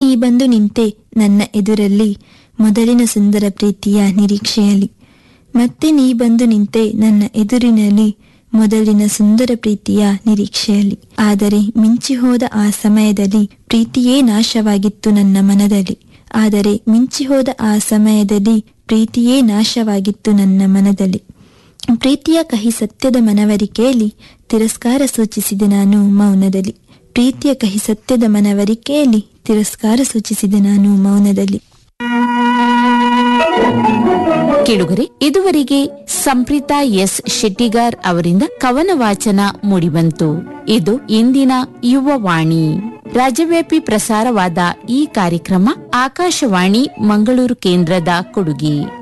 ನೀ ಬಂದು ನಿಂತೆ ನನ್ನ ಎದುರಲ್ಲಿ ಮೊದಲಿನ ಸುಂದರ ಪ್ರೀತಿಯ ನಿರೀಕ್ಷೆಯಲ್ಲಿ ಮತ್ತೆ ನೀ ಬಂದು ನಿಂತೆ ನನ್ನ ಎದುರಿನಲ್ಲಿ ಮೊದಲಿನ ಸುಂದರ ಪ್ರೀತಿಯ ನಿರೀಕ್ಷೆಯಲ್ಲಿ ಆದರೆ ಮಿಂಚಿ ಹೋದ ಆ ಸಮಯದಲ್ಲಿ ಪ್ರೀತಿಯೇ ನಾಶವಾಗಿತ್ತು ನನ್ನ ಮನದಲ್ಲಿ ಆದರೆ ಮಿಂಚಿ ಹೋದ ಆ ಸಮಯದಲ್ಲಿ ಪ್ರೀತಿಯೇ ನಾಶವಾಗಿತ್ತು ನನ್ನ ಮನದಲ್ಲಿ ಪ್ರೀತಿಯ ಕಹಿ ಸತ್ಯದ ಮನವರಿಕೆಯಲ್ಲಿ ತಿರಸ್ಕಾರ ಸೂಚಿಸಿದೆ ನಾನು ಮೌನದಲ್ಲಿ ಪ್ರೀತಿಯ ಕಹಿ ಸತ್ಯದ ಮನವರಿಕೆಯಲ್ಲಿ ತಿರಸ್ಕಾರ ಸೂಚಿಸಿದೆ ನಾನು ಮೌನದಲ್ಲಿ ಕೇಳುಗರೆ ಇದುವರೆಗೆ ಸಂಪ್ರೀತಾ ಎಸ್ ಶೆಟ್ಟಿಗಾರ್ ಅವರಿಂದ ಕವನ ವಾಚನ ಮೂಡಿಬಂತು ಇದು ಇಂದಿನ ಯುವವಾಣಿ ರಾಜ್ಯವ್ಯಾಪಿ ಪ್ರಸಾರವಾದ ಈ ಕಾರ್ಯಕ್ರಮ ಆಕಾಶವಾಣಿ ಮಂಗಳೂರು ಕೇಂದ್ರದ ಕೊಡುಗೆ